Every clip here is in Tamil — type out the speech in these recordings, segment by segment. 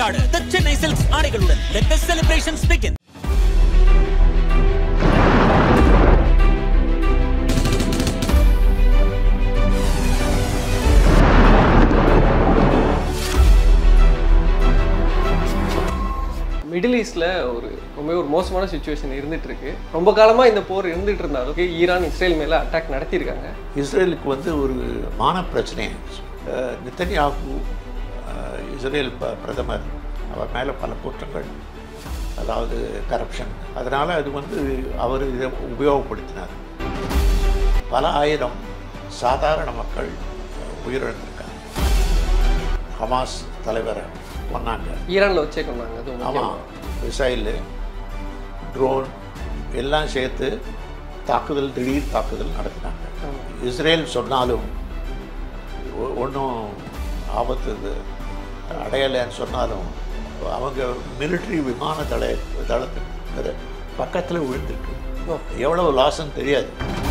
கொண்டாட The Chennai Silks ஆடைகளுடன் let the celebrations begin middle ஈஸ்டில் ஒரு ரொம்ப ஒரு மோசமான சுச்சுவேஷன் இருந்துட்டு இருக்கு ரொம்ப காலமாக இந்த போர் இருந்துட்டு இருந்தாலும் ஈரான் இஸ்ரேல் மேலே அட்டாக் நடத்தியிருக்காங்க இஸ்ரேலுக்கு வந்து ஒரு மான பிரச்சனை அஹ், நெத்தன்யாகு அஹ், இஸ்ரேல் ப பிரதமர் அவர் மேலே பல குற்றங்கள் அதாவது கரப்ஷன் அதனால் அது வந்து அவர் இதை உபயோகப்படுத்தினார் பல ஆயிரம் சாதாரண மக்கள் அஹ், உயிரிழந்திருக்காங்க ஹமாஸ் தலைவரை கொன்னாங்க ஈரானில் வச்சே கொண்டாங்க அது முக்கியம். ஆமாம் மிசைலு ட்ரோன் எல்லாம் சேர்த்து தாக்குதல் திடீர் தாக்குதல் நடத்தினாங்க இஸ்ரேல் சொன்னாலும் ஒன்றும் ஆபத்து இது அடையலைன்னு சொன்னாலும் அவங்க மிலிட்ரி விமான தள தளத்துக்கு பக்கத்தில் விழுந்துருக்கு எவ்வளவு லாஸ்ன்னு தெரியாது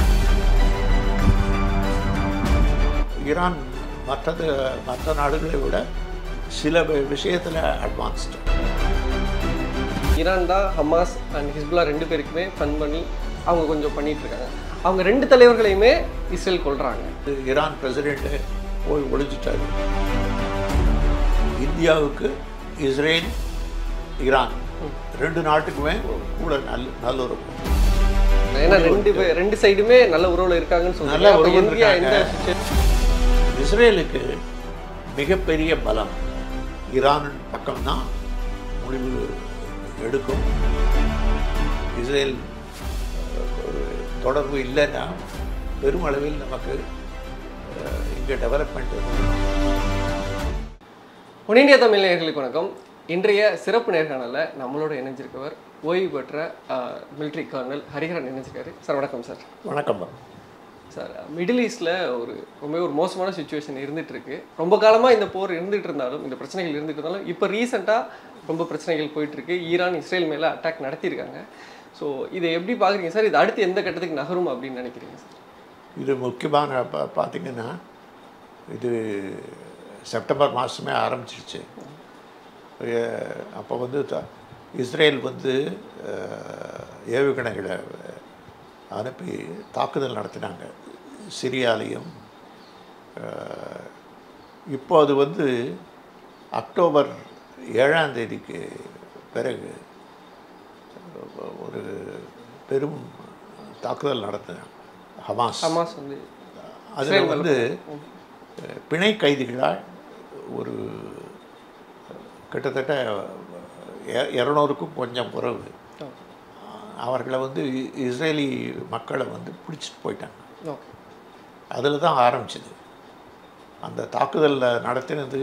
ஈரான் மற்றது மற்ற நாடுகளை விட சில விஷயத்தில் அட்வான்ஸ்டு ஈரான் தான் ஹமாஸ் அண்ட் ஹிஸ்புல்லா ரெண்டு பேருக்குமே ஃபன் பண்ணி அவங்க கொஞ்சம் பண்ணிட்டு இருக்காங்க அவங்க ரெண்டு தலைவர்களையுமே இஸ்ரேல் கொல்றாங்க ஈரான் பிரசிடெண்ட்டு போய் ஒழிஞ்சிட்டாரு இந்தியாவுக்கு இஸ்ரேல் ஈரான் ரெண்டு நாட்டுக்குமே கூட நல்ல நல்லுறவு ஏன்னா ரெண்டு பேர் ரெண்டு சைடுமே நல்ல உறவுல இருக்காங்கன்னு நல்ல சொல்றாங்க அப்ப உறவுல இந்தியா எந்த இருக்காங்க. இஸ்ரேலுக்கு மிகப்பெரிய பலம் ஈரான் பக்கம்தான் முடிவு எடுக்கும் இஸ்ரேல் அஹ், ஒரு தொடர்பு இல்லைன்னா பெருமளவில் நமக்கு அஹ், இங்கே டெவலப்மெண்ட் ஒன் இந்தியா தமிழ் நேயர்களுக்கு வணக்கம் இன்றைய சிறப்பு நேர்காணலில் நம்மளோட இணைஞ்சிருக்கவர் ஓய்வு பெற்ற மிலிட்ரி கர்னல் ஹரிஹரன் இணைஞ்சிருக்காரு சார் வணக்கம் சார் வணக்கம் சார் மிடில் ஈஸ்டில் ஒரு ரொம்ப ஒரு மோசமான சுச்சுவேஷன் இருந்துட்டு இருக்கு ரொம்ப காலமாக இந்த போர் இருந்துட்டு இருந்தாலும் இந்த பிரச்சனைகள் இருந்துட்டு இருந்தாலும் இப்போ ரீசெண்டாக ரொம்ப பிரச்சனைகள் போயிட்டு இருக்கு ஈரான் இஸ்ரேல் மேலே அட்டாக் நடத்தியிருக்காங்க ஸோ இதை எப்படி பார்க்குறீங்க சார் இது அடுத்து எந்த கட்டத்துக்கு நகரும் அப்படின்னு நினைக்கிறீங்க சார் இது முக்கியமான பா பார்த்தீங்கன்னா இது செப்டம்பர் மாதமே ஆரம்பிச்சிருச்சு எ- அப்போ வந்து த- இஸ்ரேல் வந்து அஹ், ஏவுகணைகளை அனுப்பி தாக்குதல் நடத்தினாங்க சிரியாலையும் அஹ், இப்போ அது வந்து அக்டோபர் ஏழாம் தேதிக்கு பிறகு ஒரு பெரும் தாக்குதல் நடத்தினாங்க ஹமாஸ் ஹமாஸ் வந்து அதில் வந்து அஹ், பிணை கைதிகளால் ஒரு கிட்டத்தட்ட எ- இரநூறுக்கும் கொஞ்சம் குறைவு அவர்களை வந்து இ- இஸ்ரேலி மக்களை வந்து பிடிச்சிட்டு போயிட்டாங்க ஓகே அதில் தான் ஆரம்பிச்சது அந்த தாக்குதலில் நடத்தினது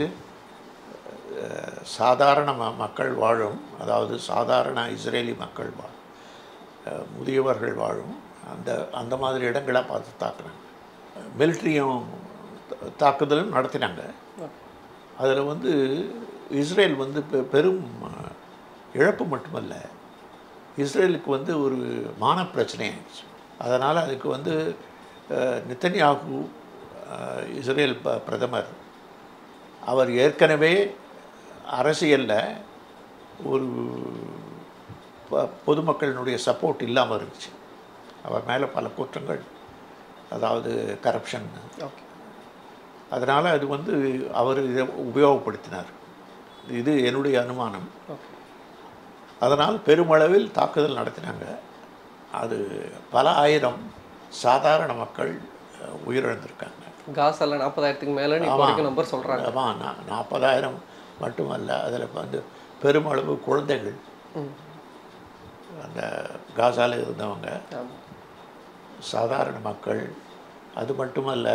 அஹ், சாதாரண ம மக்கள் வாழும் அதாவது சாதாரண இஸ்ரேலி மக்கள் வாழும் அஹ், முதியவர்கள் வாழும் அந்த அந்த மாதிரி இடங்களை பார்த்து தாக்குனாங்க மிலிட்ரியும் தாக்குதலும் நடத்தினாங்க அதில் வந்து இஸ்ரேல் வந்து பெ- பெரும் அஹ், இழப்பு மட்டுமல்ல இஸ்ரேலுக்கு வந்து ஒரு மான பிரச்சனை ஆயிடுச்சு அதனால் அதுக்கு வந்து அஹ், நெத்தன்யாகு அஹ், இஸ்ரேல் ப பிரதமர் அவர் ஏற்கனவே அரசியலில் ஒரு ப- பொதுமக்களினுடைய சப்போர்ட் இல்லாமல் இருந்துச்சு அவர் மேலே பல குற்றங்கள் அதாவது கரப்ஷன் ஓகே அதனால் அது வந்து அவர் இதை உபயோகப்படுத்தினார் இது என்னுடைய அனுமானம் ஓகே அதனால் பெருமளவில் தாக்குதல் நடத்தினாங்க அது பல ஆயிரம் சாதாரண மக்கள் அஹ், உயிரிழந்திருக்காங்க காசால நாற்பதாயிரத்துக்கு மேலே இப்போ ஆமா. வரைக்கும் நம்பர் சொல்கிறாங்க ஆமாம் நா நாற்பதாயிரம் மட்டுமல்ல அதில் வந்து பெருமளவு குழந்தைகள் ம் அந்த காசால இருந்தவங்க ஆமாம் சாதாரண மக்கள் அது மட்டுமல்ல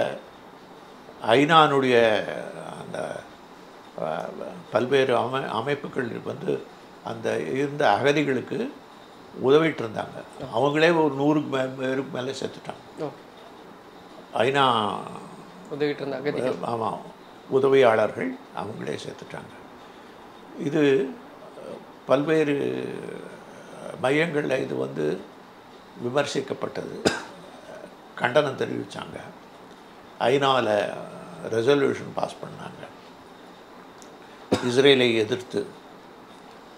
ஐநானுடைய அந்த அஹ், பல்வேறு அமை அமைப்புகள் வந்து அந்த இருந்த அகதிகளுக்கு உதவிட்டு இருந்தாங்க அவங்களே ஒரு நூறுக்கு மே பேருக்கு மேலே செத்துட்டாங்க ஓகே ஐநா உதவிட்டு இருந்த அகதிகள் ஆமாம் உதவியாளர்கள் அவங்களே சேர்த்துட்டாங்க இது அஹ், பல்வேறு மையங்களில் இது வந்து விமர்சிக்கப்பட்டது கண்டனம் தெரிவித்தாங்க ஐநாவில் ரெசல்யூஷன் பாஸ் பண்ணாங்க இஸ்ரேலை எதிர்த்து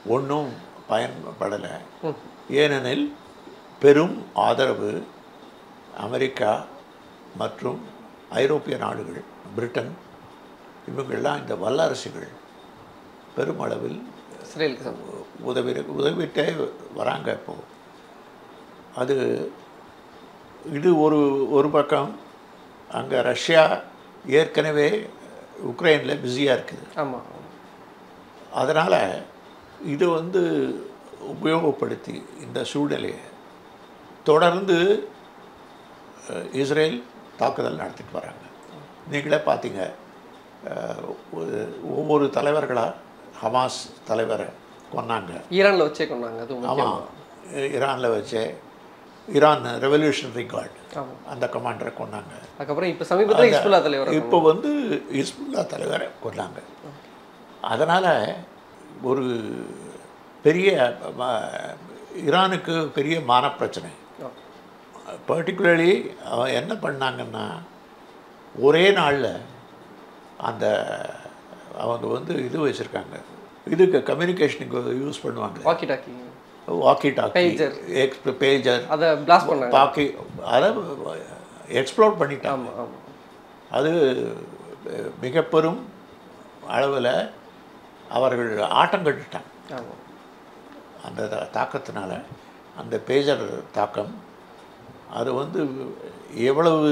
ஒன்றும் பயன்படலை ஏனெனில் பெரும் ஆதரவு அமெரிக்கா மற்றும் ஐரோப்பிய நாடுகள் பிரிட்டன் இவங்கெல்லாம் இந்த வல்லரசுகள் பெருமளவில் இஸ்ரேலுக்கு சப்போர்ட் உதவி உதவிட்டே வராங்க இப்போ அது இது ஒரு ஒரு பக்கம் அங்கே ரஷ்யா ஏற்கனவே உக்ரைனில் பிஸியாக இருக்குது ஆமாம் அதனால் இது வந்து உபயோகப்படுத்தி இந்த சூழ்நிலையை தொடர்ந்து அஹ், இஸ்ரேல் தாக்குதல் நடத்திட்டு வராங்க நீங்களே பார்த்தீங்க அஹ், ஒரு- ஒவ்வொரு தலைவர்களாக ஹமாஸ் தலைவரை கொன்னாங்க ஈரானில் வச்சே கொண்டாங்க அது முக்கியம் ஆமாம் ஈரானில் வச்சே ஈரான் ரெவல்யூஷனரி கார்டு ஆமாம் அந்த கமாண்டரை கொன்னாங்க அதுக்கப்புறம் இப்போ சமீபத்தில் இஸ்புல்லா தலைவர் இப்போ வந்து இஸ்புல்லா தலைவரை கொண்டாங்க அதனால் ஒரு பெரிய ம- ஈரானுக்கு பெரிய மான பிரச்சனை பர்டிகுலர்லி அவன் என்ன பண்ணாங்கன்னா ஒரே நாளில் அந்த அவங்க வந்து இது வச்சுருக்காங்க இதுக்கு கம்யூனிகேஷனுக்கு யூஸ் பண்ணுவாங்க walkie talkie walkie talkie Pager. X pager அதை பிளாஸ்ட் பண்ணாங்க பாக்கி அதை எக்ஸ்ப்ளோர் பண்ணிட்டாங்க ஆமாம் ஆமாம் அது மிக பெரும் அளவில் அவர்கள் ஆட்டம் கட்டுட்டாங்க ஆமாம் அந்த த- தாக்கத்தினால அந்த பேஜர் தாக்கம் அது வந்து எவ்வளவு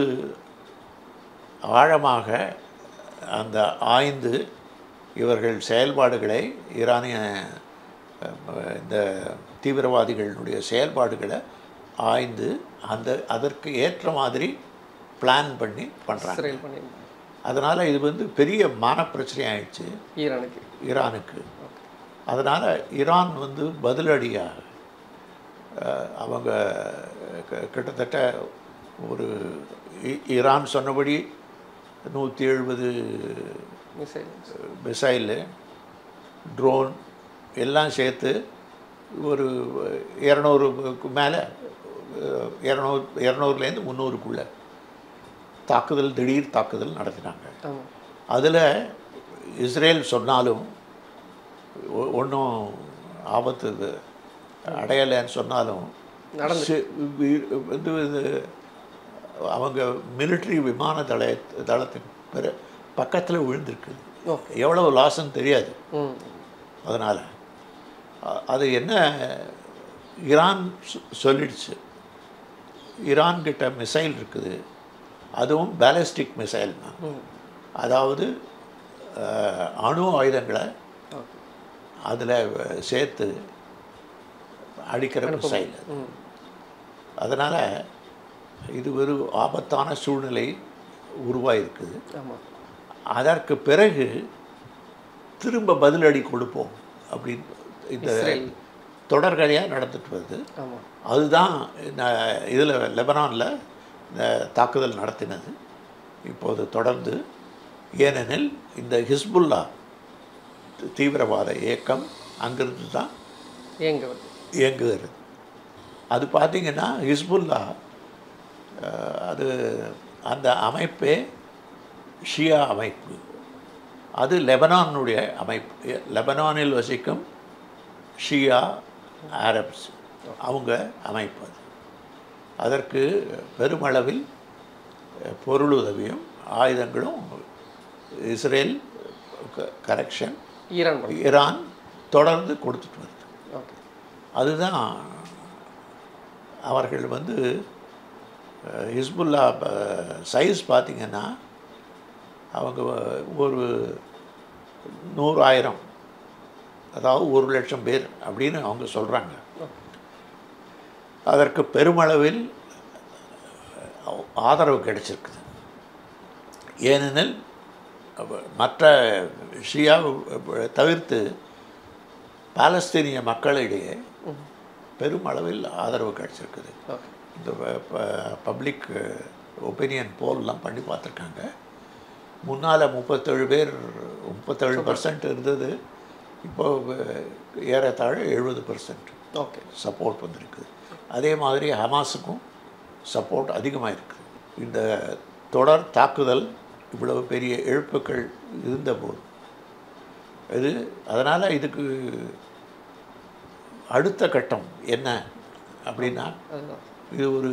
ஆழமாக அந்த ஆய்ந்து இவர்கள் செயல்பாடுகளை ஈரானிய அஹ், இந்த தீவிரவாதிகளுடைய செயல்பாடுகளை ஆய்ந்து அந்த அதற்கு ஏற்ற மாதிரி பிளான் பண்ணி பண்ணுறாங்க இஸ்ரேல் பண்ணியிருந்தாங்க அதனால் இது வந்து பெரிய மான பிரச்சனை ஆயிடுச்சு ஈரானுக்கு ஈரானுக்கு அதனால் ஈரான் வந்து பதிலடியாக அஹ், அவங்க க- கிட்டத்தட்ட ஒரு ஈ- ஈரான் சொன்னபடி நூற்றி எழுபது மிசைல் மிசைலு ட்ரோன் எல்லாம் சேர்த்து ஒரு இரநூறுக்கு மேலே இரநூறு இரநூறுலேருந்து முந்நூறுக்குள்ளே தாக்குதல் திடீர் தாக்குதல் நடத்தினாங்க ஆமாம் அதில் இஸ்ரேல் சொன்னாலும் ஒன்றும் ஆபத்து இது அடையலைன்னு சொன்னாலும் நடந்து சி- வி- வந்து இது அவங்க மிலிட்ரி விமான தள தளத்தின் பிற பக்கத்தில் விழுந்திருக்கு ஓகே எவ்வளவு லாஸ்ன்னு தெரியாது ம் அதனால் அது என்ன ஈரான் சொ- சொல்லிடுச்சு ஈரான் கிட்ட மிசைல் இருக்குது அதுவும் பேலிஸ்டிக் மிசைல் தான் ம் அதாவது அஹ், அணு ஆயுதங்களை ஓகே அதில் சேர்த்து அடிக்கிற மிசைல் ம் அதனால் இது ஒரு ஆபத்தான சூழ்நிலை உருவாயிருக்குது ஆமாம் அதற்கு பிறகு திரும்ப பதிலடி கொடுப்போம் அப்படின்னு இந்த இஸ்ரேல் தொடர்கதையாக நடந்துட்டு வருது ஆமாம் அதுதான் இதில் லெபனானில் இந்த தாக்குதல் நடத்தினது இப்போது தொடர்ந்து ஏனெனில் இந்த ஹிஸ்புல்லா தீவிரவாத இயக்கம் அங்கிருந்து தான் ஏங்க வருது இயங்குகிறது அது பார்த்திங்கன்னா ஹிஸ்புல்லா அஹ், அது அந்த அமைப்பே ஷியா அமைப்பு அது லெபனானுடைய அமைப்பு லெபனானில் வசிக்கும் ஷியா அரப்ஸ் அவங்க அமைப்பு அது அதற்கு பெருமளவில் அஹ், பொருளுதவியும் ஆயுதங்களும் இஸ்ரேல் கரெக்ஷன் ஈரான் பண்ணி ஈரான் தொடர்ந்து கொடுத்துட்டு வருது ஓகே அதுதான் அவர்கள் வந்து அஹ், ஹிஸ்புல்லா சைஸ் பார்த்திங்கன்னா அவங்க ஒரு நூறாயிரம் அதாவது ஒரு லட்சம் பேர் அப்படின்னு அவங்க சொல்கிறாங்க அதற்கு பெருமளவில் அஹ், ஆதரவு கிடைச்சிருக்குது ஏனெனில் அவ- மற்ற ஷியா தவிர்த்து பாலஸ்தீனிய மக்களிடையே பெருமளவில் ஆதரவு கிடைச்சிருக்குது ஓகே இந்த பப்ளிக் ஒப்பீனியன் போல்லாம் பண்ணி பார்த்துருக்காங்க முன்னால் முப்பத்தேழு பேர் முப்பத்தேழு பர்சன்ட் இருந்தது இப்போ அஹ், ஏறத்தாழ எழுபது பர்சன்ட் ஓகே சப்போர்ட் வந்திருக்குது அதே மாதிரி ஹமாஸுக்கும் சப்போர்ட் அதிகமாக இருக்குது இந்த தொடர் தாக்குதல் இவ்வளவு பெரிய இழப்புகள் இருந்தபோது இது அதனால் இதுக்கு அடுத்த கட்டம் என்ன அப்படின்னா அதுதான் இது ஒரு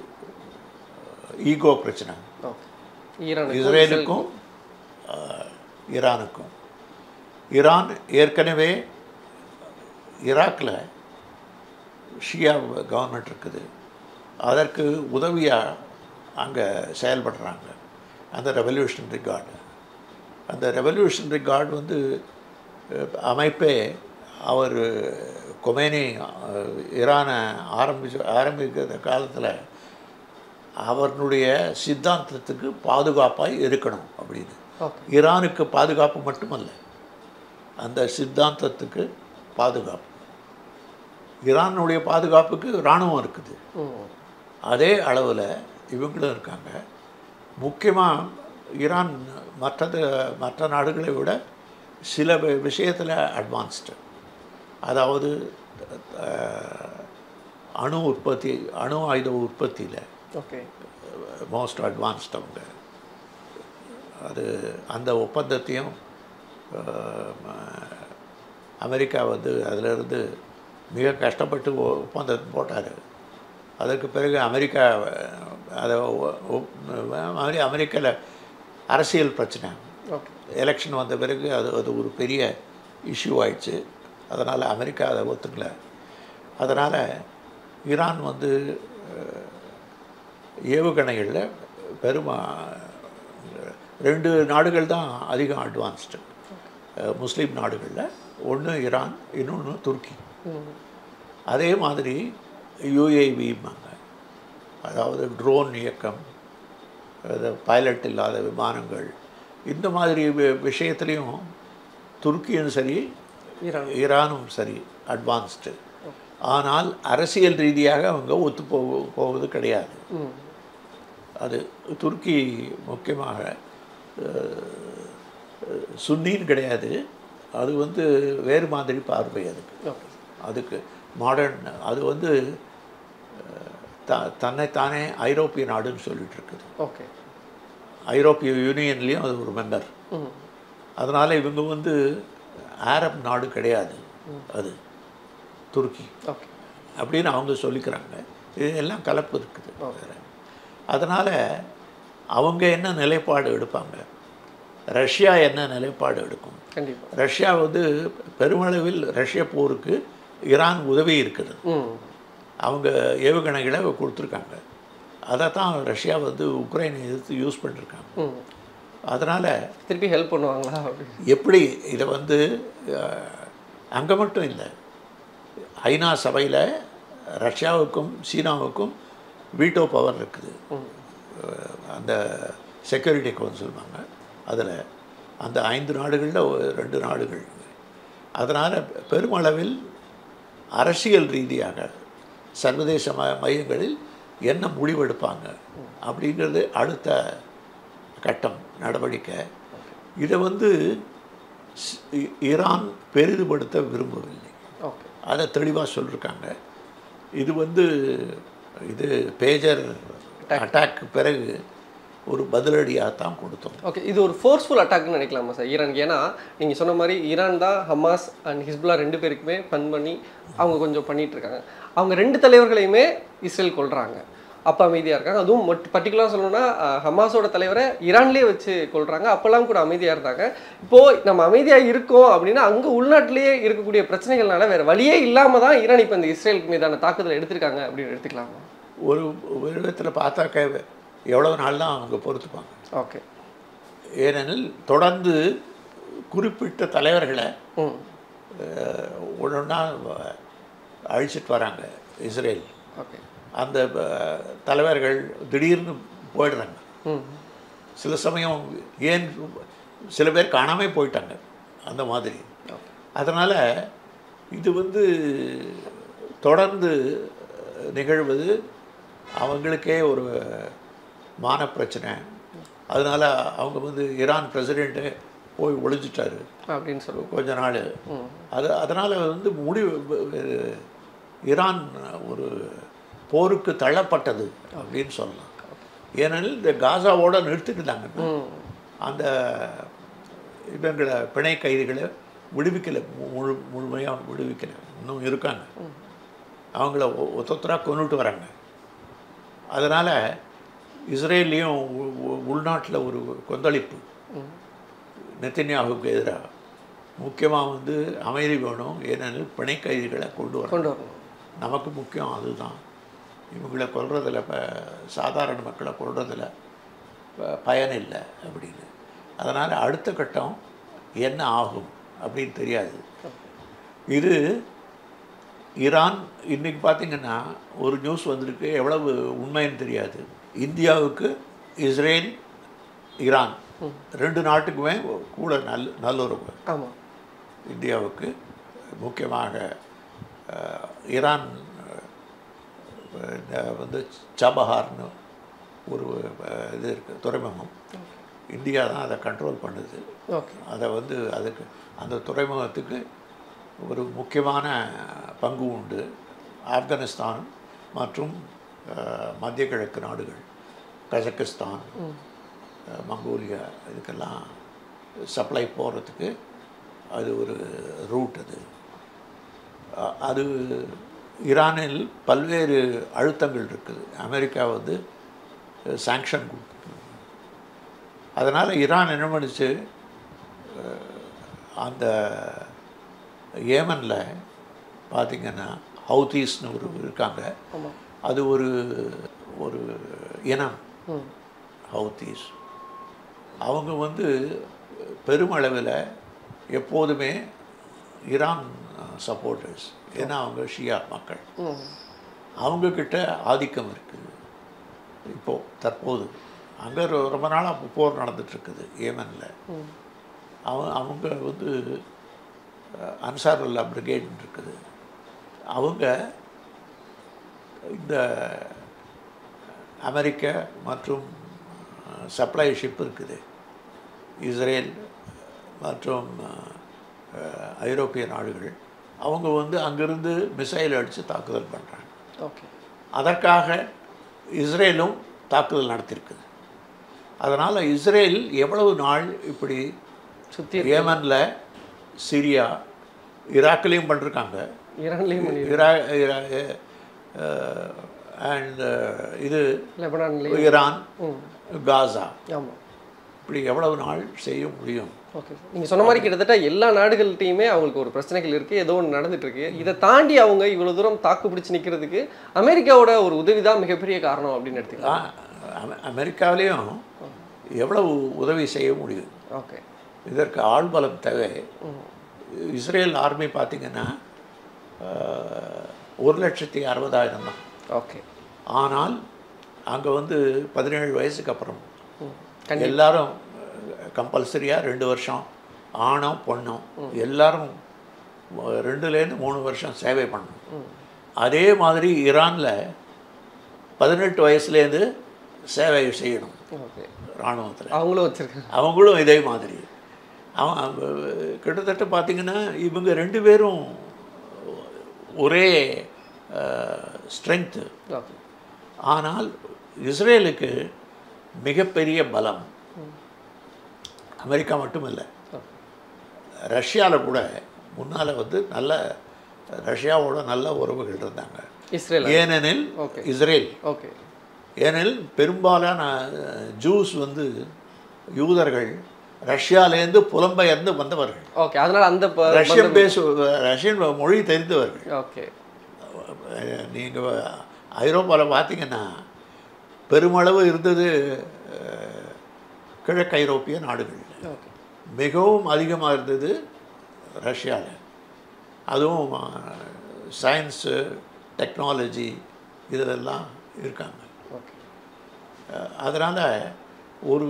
ஈகோ பிரச்சனை ஓகே ஈரான் இஸ்ரேலுக்கும் அஹ், ஈரானுக்கும் ஈரான் ஏற்கனவே ஈராக்கில் ஷியா கவர்மெண்ட் இருக்குது அதற்கு உதவியாக அங்கே செயல்படுறாங்க அந்த ரெவல்யூஷனரி கார்டு அந்த ரெவல்யூஷனரி கார்டு வந்து அஹ், அமைப்பே அவர் கொமேனி அஹ், ஈரானை ஆரம்பிச்சு ஆரம்பிக்கிற காலத்தில் அவர்களுடைய சித்தாந்தத்துக்கு பாதுகாப்பாக இருக்கணும் அப்படின்னு ஓகே ஈரானுக்கு பாதுகாப்பு மட்டுமல்ல அந்த சித்தாந்தத்துக்கு பாதுகாப்பு ஈரானுடைய பாதுகாப்புக்கு இராணுவம் இருக்குது ம் அதே அளவில் இவங்களும் இருக்காங்க முக்கியமாக ஈரான் மற்றது மற்ற நாடுகளை விட சில விஷயத்தில் அட்வான்ஸ்டு அதாவது அஹ், அணு உற்பத்தி அணு ஆயுத உற்பத்தியில் ஓகே மோஸ்ட் அட்வான்ஸ்ட் அவங்க அது அந்த ஒப்பந்தத்தையும் அஹ், அமெரிக்கா வந்து அதிலிருந்து மிக கஷ்டப்பட்டு ஒ- ஒப்பந்தத்தை போட்டார் அதற்கு பிறகு அமெரிக்கா அஹ், அதை ஒ- ஒ- அமெரி- அமெரிக்காவில் அரசியல் பிரச்சனை ஓகே எலெக்ஷன் வந்த பிறகு அது அது ஒரு பெரிய இஷ்யூ ஆயிடுச்சு அதனால் அமெரிக்கா அதை ஒத்துக்கல அதனால் ஈரான் வந்து அஹ், ஏவுகணைகளில் பெருமா ரெண்டு நாடுகள் தான் அதிகம் அட்வான்ஸ்டு முஸ்லீம் நாடுகளில் ஒன்று ஈரான் இன்னொன்று துருக்கி ம் அதே மாதிரி யூஏவிம்பாங்க அதாவது ட்ரோன் இயக்கம் அது பைலட் இல்லாத விமானங்கள் இந்த மாதிரி வி- விஷயத்துலையும் துருக்கியும் சரி ஈரான் ஈரானும் சரி அட்வான்ஸ்டு ஆனால் அரசியல் ரீதியாக அவங்க ஒத்து போ போவது கிடையாது ம் அது துருக்கி முக்கியமாக அஹ், சுன்னின்னு கிடையாது அது வந்து வேறு மாதிரி பார்வை அதுக்கு ஓகே அதுக்கு மாடர்ன் அது வந்து அஹ், த தன்னைத்தானே ஐரோப்பிய நாடுன்னு சொல்லிட்டு இருக்குது ஓகே ஐரோப்பிய யூனியன்லேயும் அது ஒரு மெம்பர் ம் அதனால் இவங்க வந்து ஆரப் நாடு கிடையாது அது துருக்கி ஓகே அப்படின்னு அவங்க சொல்லிக்கிறாங்க இது எல்லாம் கலப்பு இருக்குது அதனால் அவங்க என்ன நிலைப்பாடு எடுப்பாங்க ரஷ்யா என்ன நிலைப்பாடு எடுக்கும் கண்டிப்பாக ரஷ்யா வந்து பெருமளவில் ரஷ்ய போருக்கு ஈரான் உதவி இருக்குது ம் அவங்க ஏவுகணைகளை கொடுத்துருக்காங்க அதை தான் ரஷ்யா வந்து உக்ரைனை எதிர்த்து யூஸ் பண்ணிருக்காங்க ம் அதனால் திருப்பி ஹெல்ப் பண்ணுவாங்களா அப்படி எப்படி இதை வந்து அங்கே மட்டும் இல்லை ஐநா சபையில் ரஷ்யாவுக்கும் சீனாவுக்கும் வீட்டோ பவர் இருக்குது அஹ், அந்த செக்யூரிட்டி கவுன்சில்வாங்க அதில் அந்த ஐந்து நாடுகளில் ரெண்டு நாடுகள் அதனால் பெருமளவில் அரசியல் ரீதியாக சர்வதேச ம மையங்களில் என்ன முடிவெடுப்பாங்க அப்படிங்கிறது அடுத்த கட்டம் நடவடிக்கை இதை வந்து ஸ்- ஈ- ஈரான் பெரிதுபடுத்த விரும்பவில்லை ஓகே அதை தெளிவாக சொல்லியிருக்காங்க இது வந்து இது பேஜர் அட்டாக் பிறகு ஒரு பதிலடியாக தான் கொடுத்தோம் ஓகே இது ஒரு ஃபோர்ஸ்ஃபுல் அட்டாக்னு நினைக்கலாமா சார் ஈரான் ஏன்னா நீங்கள் சொன்ன மாதிரி ஈரான் தான் ஹமாஸ் அண்ட் ஹிஸ்புல்லா ரெண்டு பேருக்குமே ஃபன் பண்ணி அவங்க கொஞ்சம் பண்ணிட்டு இருக்காங்க அவங்க ரெண்டு தலைவர்களையுமே இஸ்ரேல் கொல்றாங்க அப்போ அமைதியாக இருக்காங்க அதுவும் பர்டிகுலராக சொல்லணும்னா அஹ், ஹமாஸோட தலைவரை ஈரான்லேயே வச்சு கொல்றாங்க அப்போல்லாம் கூட அமைதியாக இருந்தாங்க இப்போது நம்ம அமைதியாக இருக்கோம் அப்படின்னா அங்கே உள்நாட்டிலேயே இருக்கக்கூடிய பிரச்சனைகள்னால வேறு வழியே இல்லாமல் தான் ஈரான் இப்போ இந்த இஸ்ரேலுக்கு மீதான தாக்குதலை எடுத்திருக்காங்க அப்படின்னு எடுத்துக்கலாமா ஒரு ஒரு விதத்தில் பார்த்தாக்க எவ்வளவு நாள் தான் அவங்க பொறுத்துப்பாங்க ஓகே ஏனெனில் தொடர்ந்து குறிப்பிட்ட தலைவர்களை ம் ஒன்றா அழிச்சிட்டு வராங்க இஸ்ரேல் ஓகே அந்த அஹ், தலைவர்கள் திடீர்னு போயிடுறாங்க ம் சில சமயம் ஏன் சில பேர் காணாமே போயிட்டாங்க அந்த மாதிரி அதனால் இது வந்து தொடர்ந்து நிகழ்வது அவங்களுக்கே ஒரு மான பிரச்சனை அதனால் அவங்க வந்து ஈரான் பிரசிடெண்ட்டு போய் ஒளிஞ்சிட்டாரு அப்படின்னு சொல்லுவோம் கொஞ்ச நாள் அது அதனால் வந்து முடிவு ஈரான் ஒரு போருக்கு தள்ளப்பட்டது அப்படின்னு சொல்லலாம் ஏனெனில் இந்த காசாவோட நிறுத்திட்டுதாங்க ம் அந்த இவங்களை பிணை கைதிகளை விடுவிக்கலை முழு முழுமையாக விடுவிக்கலை இன்னும் இருக்காங்க அவங்கள ஒ- ஒத்தொத்தராக கொண்டுட்டு வராங்க அதனால் இஸ்ரேல்லையும் உள்நாட்டில் ஒரு கொந்தளிப்பு நெத்தன்யாவுக்கு எதிராக முக்கியமாக வந்து அமைதி வேணும் ஏனெனில் பிணை கைதிகளை கொண்டு வரணும் கொண்டு வரணும் நமக்கு முக்கியம் அதுதான் இவங்களை கொல்றதில் இப்போ சாதாரண மக்களை கொல்றதில் ப- பயன் இல்லை அப்படின்னு அதனால் அடுத்த கட்டம் என்ன ஆகும் அப்படின்னு தெரியாது இது ஈரான் இன்னைக்கு பார்த்தீங்கன்னா ஒரு நியூஸ் வந்திருக்கு எவ்வளவு உண்மைன்னு தெரியாது இந்தியாவுக்கு இஸ்ரேல் ஈரான் ரெண்டு நாட்டுக்குமே கூட நல் நல்லுறவு ஆமாம் இந்தியாவுக்கு முக்கியமாக அஹ், ஈரான் அஹ், இந்த வந்து சபஹார்னு ஒரு அஹ், இது இருக்குது துறைமுகம் இந்தியா தான் அதை கண்ட்ரோல் பண்ணுது ஓகே அதை வந்து அதுக்கு அந்த துறைமுகத்துக்கு ஒரு முக்கியமான பங்கு உண்டு ஆப்கானிஸ்தான் மற்றும் அஹ், மத்திய கிழக்கு நாடுகள் கஜகிஸ்தான் அஹ், மங்கோலியா இதுக்கெல்லாம் சப்ளை போகிறதுக்கு அது ஒரு ரூட் அது அ- அது ஈரானில் பல்வேறு அழுத்தங்கள் இருக்குது அமெரிக்கா வந்து சாங்ஷன் கொடுத்துருக்கு அதனால் ஈரான் என்ன பண்ணுச்சு அஹ், அந்த ஏமனில் பார்த்திங்கன்னா ஹவுதீஸ்னு ஒரு இருக்காங்க ஆமாம் அது ஒரு ஒரு இனம் ம் ஹவுதீஸ் அவங்க வந்து பெருமளவில் எப்போதுமே ஈரான் சப்போர்ட்டர்ஸ் ஏன்னா அவங்க ஷியா மக்கள் ம் அவங்கக்கிட்ட ஆதிக்கம் இருக்குது இப்போது தற்போது அங்கே ரொம்ப நாளாக போர் நடந்துட்டுருக்குது ஏமனில் ம் அவன் அவங்க வந்து அஹ், அன்சாருல்லா பிரிகேட்னு இருக்குது அவங்க இந்த அமெரிக்க மற்றும் சப்ளை ஷிப் இருக்குது இஸ்ரேல் மற்றும் அஹ், ஐரோப்பிய நாடுகள் அவங்க வந்து அங்கிருந்து மிசைல் அடித்து தாக்குதல் பண்ணுறாங்க ஓகே அதற்காக இஸ்ரேலும் தாக்குதல் நடத்தியிருக்குது அதனால் இஸ்ரேல் எவ்வளவு நாள் இப்படி சுற்றி ஏமனில் சிரியா ஈராக்லேயும் பண்ணிருக்காங்க ஈரான்லேயும் பண்ணி ஈரா அண்ட் இது லெபனான்லேயும் ஈரான் ம் காசா ஆமாம் இப்படி எவ்வளவு நாள் செய்ய முடியும் ஓகே நீங்கள் சொன்ன மாதிரி கிட்டத்தட்ட எல்லா நாடுகள்கிட்டையுமே அவங்களுக்கு ஒரு பிரச்சனைகள் இருக்குது ஏதோ ஒன்று நடந்துட்டு இருக்கு இதை தாண்டி அவங்க இவ்வளோ தூரம் தாக்கு பிடிச்சி நிற்கிறதுக்கு அமெரிக்காவோட ஒரு உதவி தான் மிகப்பெரிய காரணம் அப்படின்னு எடுத்துக்கலாம் ஆ, அமெ- அமெரிக்காவிலையும் எவ்வளவு உதவி செய்ய முடியும் ஓகே இதற்கு ஆள்பலம் தேவை இஸ்ரேல் ஆர்மி பார்த்தீங்கன்னா அஹ், ஒரு லட்சத்தி அறுபதாயிரம் தான் ஓகே ஆனால் அங்கே வந்து பதினேழு வயசுக்கு அப்புறம் ம் எல்லாரும் கம்பல்சரியாக ரெண்டு வருஷம் ஆணும் பொண்ணும் எல்லாரும் அஹ், ரெண்டுலேருந்து மூணு வருஷம் சேவை பண்ணணும் அதே மாதிரி ஈரானில் பதினெட்டு வயசுலேருந்து சேவை செய்யணும் ஓகே இராணுவத்தில் அவங்களும் வச்சுருக்காங்க அவங்களும் இதே மாதிரி அவன் அவ- கிட்டத்தட்ட பார்த்தீங்கன்னா இவங்க ரெண்டு பேரும் ஒரே ஸ்ட்ரென்த்து ஓகே ஆனால் இஸ்ரேலுக்கு மிகப்பெரிய பலம் அமெரிக்கா மட்டும் இல்லை ரஷ்யாவில் கூட முன்னால் வந்து நல்ல ரஷ்யாவோட நல்ல உறவுகள் இருந்தாங்க இஸ்ரேல் ஏனெனில் Okay. இஸ்ரேல் ஓகே ஏனெனில் பெரும்பாலான ஜூஸ் வந்து யூதர்கள் ரஷ்யாலேருந்து புலம்பெயர்ந்து வந்தவர்கள் ஓகே அதனால அந்த ப- ரஷ்யன் பேசு ரஷ்யன் மொழி தெரிந்தவர்கள் ஓகே நீங்கள் ஐரோப்பாவில் பார்த்தீங்கன்னா பெருமளவு இருந்தது அஹ், கிழக்கு ஐரோப்பிய நாடுகள் ஓகே மிகவும் அதிகமாக இருந்தது ரஷ்யாவில் அதுவும் சயின்ஸு டெக்னாலஜி இதிலெல்லாம் இருக்காங்க ஓகே அதனால் ஒரு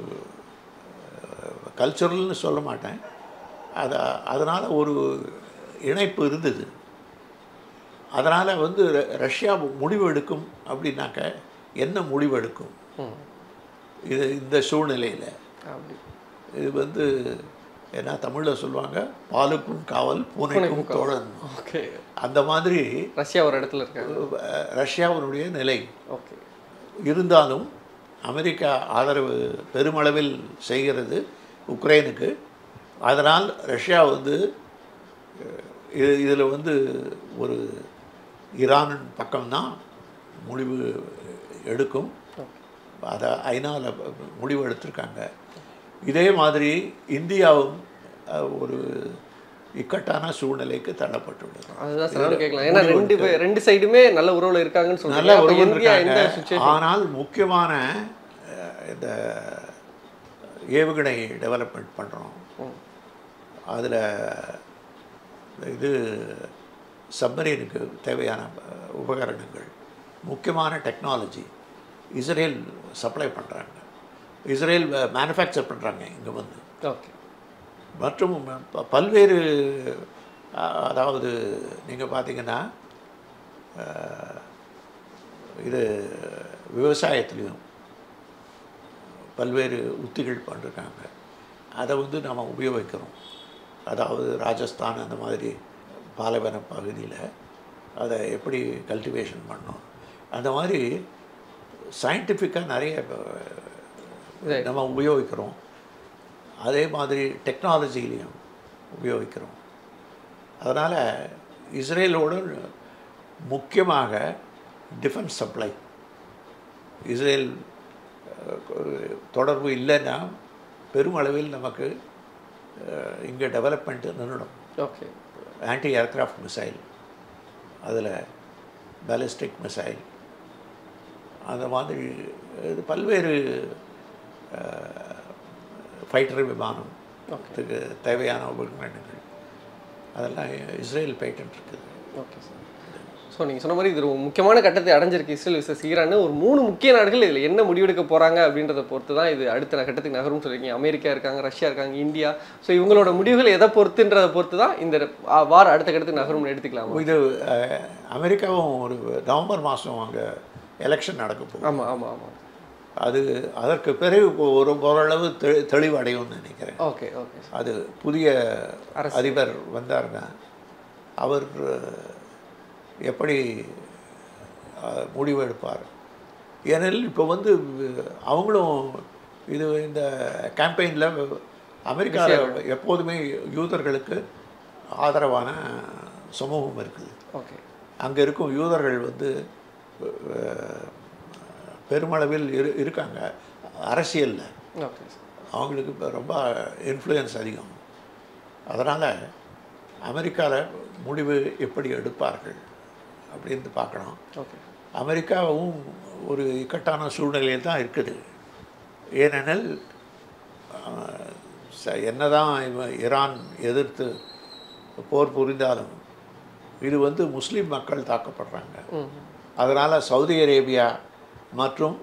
கல்ச்சுரல்னு சொல்ல மாட்டேன் அதை அதனால் ஒரு இணைப்பு இருந்தது அதனால் வந்து ர- ரஷ்யா முடிவு எடுக்கும் அப்படின்னாக்க என்ன முடிவு எடுக்கும் ம் இது இந்த சூழ்நிலையில் அப்படி இது வந்து என்ன தமிழில் சொல்லுவாங்க பாலுக்கும் காவல் பூனைக்கும் தோழன் ஓகே அந்த மாதிரி ரஷ்யா ஒரு இடத்துல இருக்காங்க அஹ், ரஷ்யாவினுடைய நிலை ஓகே அதனால் ரஷ்யா வந்து அஹ், இது இதில் வந்து ஒரு ஈரான் பக்கம்தான் முடிவு எடுக்கும் அதை ஐநாவில் முடிவு எடுத்திருக்காங்க இதே மாதிரி இந்தியாவும் அஹ், ஒரு இக்கட்டான சூழ்நிலைக்கு தள்ளப்பட்டுள்ளது அதுதான் சார் நானும் கேட்கலாம் ஏன்னா ரெண்டு பேர் ரெண்டு சைடுமே நல்ல உறவுல இருக்காங்கன்னு நல்ல சொல்றாங்க அப்ப உறவு இந்தியா எந்த இருக்காங்க சுச்சுவேஷன் ஆனால் முக்கியமான அஹ், இந்த ஏவுகணை டெவலப்மெண்ட் பண்ணுறோம் அதில் இது சப்மரீனுக்கு தேவையான அஹ், உபகரணங்கள் முக்கியமான டெக்னாலஜி இஸ்ரேல் சப்ளை பண்ணுறாங்க இஸ்ரேல் மேனுஃபேக்சர் பண்ணுறாங்க இங்கே வந்து ஓகே மற்றும் ப- பல்வேறு அஹ், அதாவது நீங்கள் பார்த்தீங்கன்னா அஹ், இது விவசாயத்துலேயும் பல்வேறு உத்திகள் பண்ணிருக்காங்க அதை வந்து நாம் உபயோகிக்கிறோம் அதாவது ராஜஸ்தான் அந்த மாதிரி பாலைவன பகுதியில் அதை எப்படி கல்டிவேஷன் பண்ணோம் அந்த மாதிரி சயின்டிஃபிக்காக நிறைய Right. நம்ம உபயோகிக்கிறோம் அதே மாதிரி டெக்னாலஜிலையும் உபயோகிக்கிறோம் அதனால் இஸ்ரேலோடு முக்கியமாக டிஃபென்ஸ் சப்ளை இஸ்ரேல் அஹ், தொடர்பு இல்லைன்னா பெருமளவில் நமக்கு இங்கே டெவலப்மெண்ட்டு நின்றுடும் ஓகே ஆன்டி ஏர்க்ராஃப்ட் மிசைல் அதில் பேலிஸ்டிக் மிசைல் அந்த மாதிரி இது பல்வேறு ஃபைட்டர் விமானம் இதுக்கு தேவையான உபகரணங்கள் அதெல்லாம் இஸ்ரேல் பேட்டன்ட் இருக்குது ஓகே சார் ஸோ நீங்கள் சொன்ன மாதிரி இது ஒரு முக்கியமான கட்டத்தை அடைஞ்சிருக்கு இஸ்ரேல் விசஸ் ஈரான் ஒரு மூணு முக்கிய நாடுகள் இதில் என்ன முடிவெடுக்க போகிறாங்க அப்படின்றத பொறுத்து தான் இது அடுத்த கட்டத்துக்கு நகரும் சொல்லியிருக்கீங்க அமெரிக்கா இருக்காங்க ரஷ்யா இருக்காங்க இந்தியா ஸோ இவங்களோட முடிவுகள் எதை பொறுத்துன்றதை பொறுத்து தான் இந்த வார் அடுத்த கட்டத்துக்கு நகரும்னு எடுத்துக்கலாம் இது அஹ், அமெரிக்காவும் ஒரு நவம்பர் மாதம் அங்கே எலெக்ஷன் நடக்க போகுது ஆமாம் ஆமாம் ஆமாம் அது அதற்கு பிறகு ஒரு ஓரளவு தெ தெளிவடையும்னு நினைக்கிறேன் ஓகே ஓகே அது புதிய அதிபர் வந்தாருங்க அவர் அஹ், எப்படி அஹ், முடிவு எடுப்பார் ஏனெனில் இப்போ வந்து அவங்களும் இது இந்த கேம்பெயினில் அமெரிக்காவில் எப்போதுமே யூதர்களுக்கு ஆதரவான சமூகம் இருக்குது ஓகே அங்கே இருக்கும் யூதர்கள் வந்து அஹ், பெருமளவில் இரு இருக்காங்க அரசியலில் ஓகே சார் அவங்களுக்கு இப்போ ரொம்ப இன்ஃப்ளூயன்ஸ் அதிகம் அதனால் அமெரிக்காவில் முடிவு எப்படி எடுப்பார்கள் அப்படின்னு பார்க்கணும் ஓகே அமெரிக்காவும் ஒரு இக்கட்டான சூழ்நிலையில் தான் இருக்குது ஏனெனில் அஹ், ச- என்னதான் இவன் ஈரான் எதிர்த்து போர் புரிந்தாலும் இது வந்து முஸ்லீம் மக்கள் தாக்கப்படுறாங்க ம் அதனால் சவுதி அரேபியா மற்றும்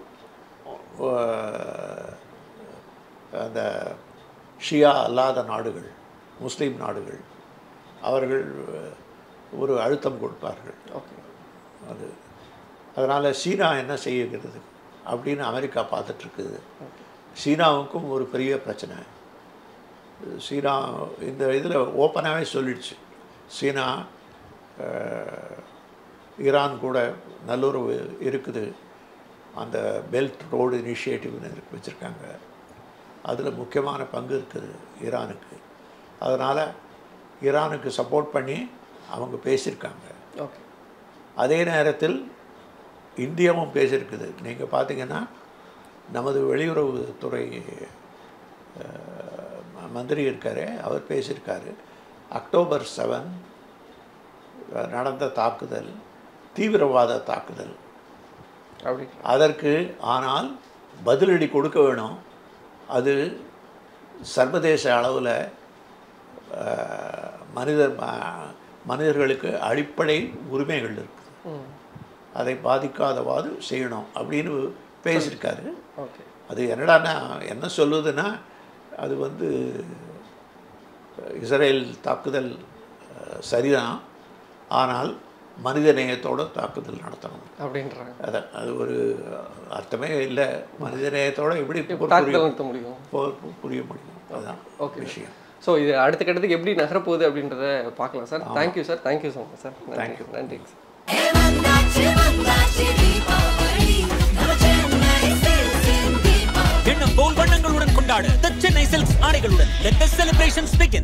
அஹ், அந்த ஷியா அல்லாத நாடுகள் முஸ்லீம் நாடுகள் அவர்கள் ஒரு அழுத்தம் கொடுப்பார்கள் ஓகே அது அதனால் சீனா என்ன செய்யுகிறது அப்படின்னு அமெரிக்கா பார்த்துட்ருக்குது சீனாவுக்கும் ஒரு பெரிய பிரச்சனை சீனா இந்த இதில் ஓப்பனாகவே சொல்லிடுச்சு சீனா அஹ், ஈரான் கூட நல்லுறவு இருக்குது அந்த பெல்ட் ரோடு இனிஷியேட்டிவ்னு இருக்கு வச்சுருக்காங்க அதில் முக்கியமான பங்கு இருக்குது ஈரானுக்கு அதனால் ஈரானுக்கு சப்போர்ட் பண்ணி அவங்க பேசியிருக்காங்க ஓகே அதே நேரத்தில் இந்தியாவும் பேசியிருக்குது நீங்கள் பார்த்தீங்கன்னா நமது வெளியுறவுத்துறை அஹ், ம- மந்திரி இருக்காரு அவர் பேசியிருக்காரு அக்டோபர் செவன் நடந்த தாக்குதல் தீவிரவாத தாக்குதல் அப்படி அதற்கு ஆனால் பதிலடி கொடுக்க வேணும் அது சர்வதேச அளவில் மனிதர் ம- மனிதர்களுக்கு அடிப்படை உரிமைகள் இருக்குது ம் அதை பாதிக்காதவாறு செய்யணும் அப்படின்னு பேசியிருக்காரு ஓகே அது என்னடான்னா என்ன சொல்லுதுன்னா அது வந்து இஸ்ரேல் தாக்குதல் அஹ், சரிதான் ஆனால் மனித நேயத்தோட தாக்குதல் நடத்தணும் அப்படின்றாங்க அதான் அது ஒரு அர்த்தமே இல்லை மனித நேயத்தோட எப்படி போர் புரிய தாக்குதல் நிறுத்த முடியும் போர் புரிய முடியும் அதுதான் ஓகே விஷயம் ஸோ இது அடுத்த கட்டத்துக்கு எப்படி நகரப்போகுது அப்படின்றத பார்க்கலாம் sir thank you sir thank you so much sir Thank you. நன்றி sir Dipavali, Namaste, Namaste, Dipavali. எண்ணம் போல் வண்ணங்களுடன் கொண்டாட The சென்னை சில்க்ஸ் ஆடைகளுடன் let the celebrations begin